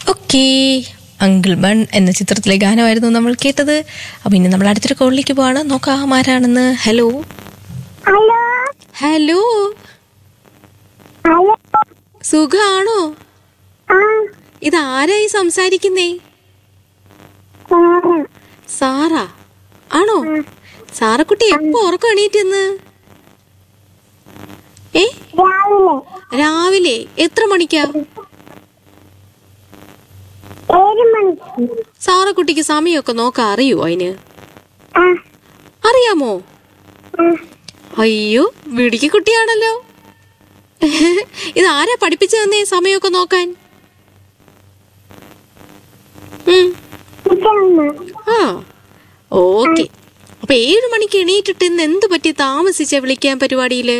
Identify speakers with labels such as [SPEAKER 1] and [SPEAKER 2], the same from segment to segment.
[SPEAKER 1] Okay uncle bun എന്ന ചിത്രത്തിലെ ഗാനമായിരുന്നു നമ്മൾ കേട്ടത് അപ്പൊ ഇനി നമ്മൾ അടുത്തൊരു കോളിലേക്ക് പോവാണ് നോക്കാം ആരാണെന്ന് ഹലോ
[SPEAKER 2] ഹലോ
[SPEAKER 1] ഹലോ
[SPEAKER 2] ഹലോ
[SPEAKER 1] സുഖാണോ
[SPEAKER 2] ആ
[SPEAKER 1] ഇത് ആരായി സംസാരിക്കുന്നേ
[SPEAKER 2] സാറ
[SPEAKER 1] സാറ ആണോ സാറക്കുട്ടി എപ്പോ ഉറക്കം എണീറ്റെന്ന് ഏ
[SPEAKER 2] രാവിലെ
[SPEAKER 1] രാവിലെ എത്ര മണിക്കാ
[SPEAKER 2] ഏഴ് മണിക്ക്
[SPEAKER 1] സാറക്കുട്ടിക്ക് സമയമൊക്കെ നോക്കാൻ അറിയോ അതിന്
[SPEAKER 2] ആ
[SPEAKER 1] അറിയാമോ
[SPEAKER 2] ആ
[SPEAKER 1] അയ്യോ വിടിക്ക് കുട്ടിയാണല്ലോ ഇത് ആരാ പഠിപ്പിച്ചു തന്നേ സമയമൊക്കെ നോക്കാൻ ഉം,
[SPEAKER 2] ഇതമ്മ
[SPEAKER 1] ആ ഓക്കെ അപ്പൊ ഏഴു മണിക്ക് എണീറ്റിട്ട് ഇന്ന് എന്ത് പറ്റി താമസിച്ച വിളിക്കാൻ പരിപാടിയില്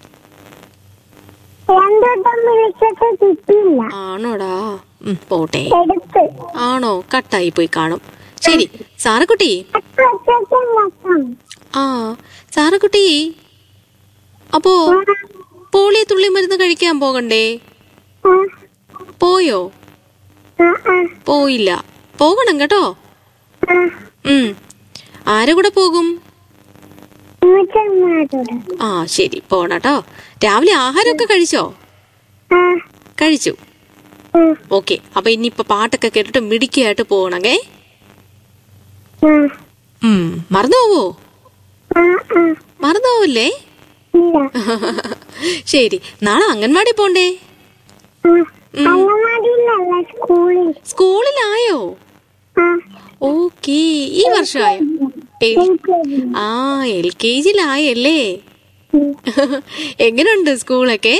[SPEAKER 2] രണ്ടോട്ടം വിളിച്ചിട്ട് കിട്ടിയില്ല
[SPEAKER 1] ആണോടാ ഉം, പോട്ടെ
[SPEAKER 2] എടുത്ത്
[SPEAKER 1] ആണോ കട്ടായി പോയി കാണും ശരി സാറക്കുട്ടി
[SPEAKER 2] അപ്പൊ ഒറ്റയ്ക്ക് വെക്കാം
[SPEAKER 1] ആ സാറക്കുട്ടി അപ്പോ പോളിയോ തുള്ളി മരുന്ന് കഴിക്കാൻ പോകണ്ടേ
[SPEAKER 2] ആ
[SPEAKER 1] പോയോ
[SPEAKER 2] ആ ആ
[SPEAKER 1] പോയില്ല പോകണം കേട്ടോ
[SPEAKER 2] ആ
[SPEAKER 1] ഉം ആരെ കൂടെ പോകും
[SPEAKER 2] അമ്മച്ചന്മാരോട്
[SPEAKER 1] ആ ശരി പോണം കേട്ടോ രാവിലെ ആഹാരമൊക്കെ കഴിച്ചോ
[SPEAKER 2] ആ
[SPEAKER 1] കഴിച്ചു
[SPEAKER 2] ആ
[SPEAKER 1] ഓക്കെ അപ്പൊ ഇനിയിപ്പൊ പാട്ടൊക്കെ കേട്ടിട്ട് മിടിക്കായിട്ട് പോകണേ
[SPEAKER 2] ആ
[SPEAKER 1] ഉം മറന്നു പോവോ
[SPEAKER 2] ആ ആ
[SPEAKER 1] മറന്നു പോവല്ലേ
[SPEAKER 2] ഇല്ല
[SPEAKER 1] ശരി നാളെ അംഗൻവാടി പോണ്ടേ
[SPEAKER 2] ആ അംഗൻവാടിയിലല്ല സ്കൂളിൽ
[SPEAKER 1] സ്കൂളിലായോ
[SPEAKER 2] ആ
[SPEAKER 1] ഓക്കേ ഈ വർഷമായോ എൽ-
[SPEAKER 2] എനിക്ക്
[SPEAKER 1] ആ എൽ കെ ജിയിലായല്ലേ
[SPEAKER 2] ഉം.
[SPEAKER 1] എങ്ങനെയുണ്ട് സ്കൂളൊക്കെ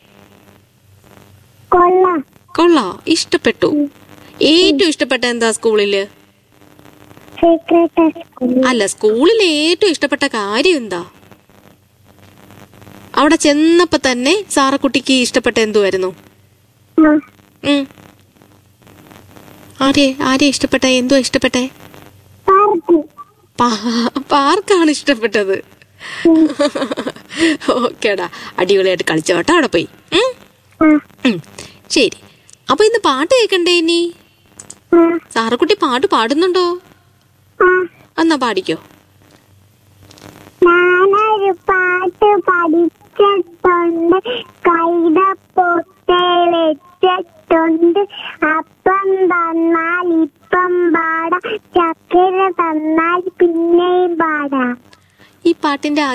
[SPEAKER 2] കൊള്ളാം
[SPEAKER 1] കൊള്ളാ ഇഷ്ടപ്പെട്ടു ഏറ്റവും ഇഷ്ടപ്പെട്ട എന്താ സ്കൂളില്
[SPEAKER 2] സെക്രട്ടറി സ്കൂളിൽ
[SPEAKER 1] അല്ല സ്കൂളിൽ ഏറ്റവും ഇഷ്ടപ്പെട്ട കാര്യം എന്താ അവിടെ ചെന്നപ്പോ തന്നെ സാറക്കുട്ടിക്ക് ഇഷ്ടപ്പെട്ട എന്തുവായിരുന്നു
[SPEAKER 2] ആ
[SPEAKER 1] ഉം. ആരെ ആരെ ഇഷ്ടപ്പെട്ട എന്തുവാ ഇഷ്ടപ്പെട്ടെ
[SPEAKER 2] പാർക്ക്
[SPEAKER 1] പാ- പാർക്കാണ് ഇഷ്ടപ്പെട്ടത് ഓക്കേടാ അടിപൊളിയായിട്ട് കളിച്ചോ കേട്ടോ അവിടെ പോയി ഉം?
[SPEAKER 2] ആ
[SPEAKER 1] ഉം. ശരി അപ്പൊ ഇന്ന് പാട്ട് കേൾക്കണ്ടേ ഇനി
[SPEAKER 2] ആ
[SPEAKER 1] സാറക്കുട്ടി പാട്ട് പാടുന്നുണ്ടോ
[SPEAKER 2] ആ
[SPEAKER 1] എന്നാ പാടിക്കോ
[SPEAKER 2] ഞാനൊരു പാട്ട് പഠിച്ചിട്ടുണ്ട്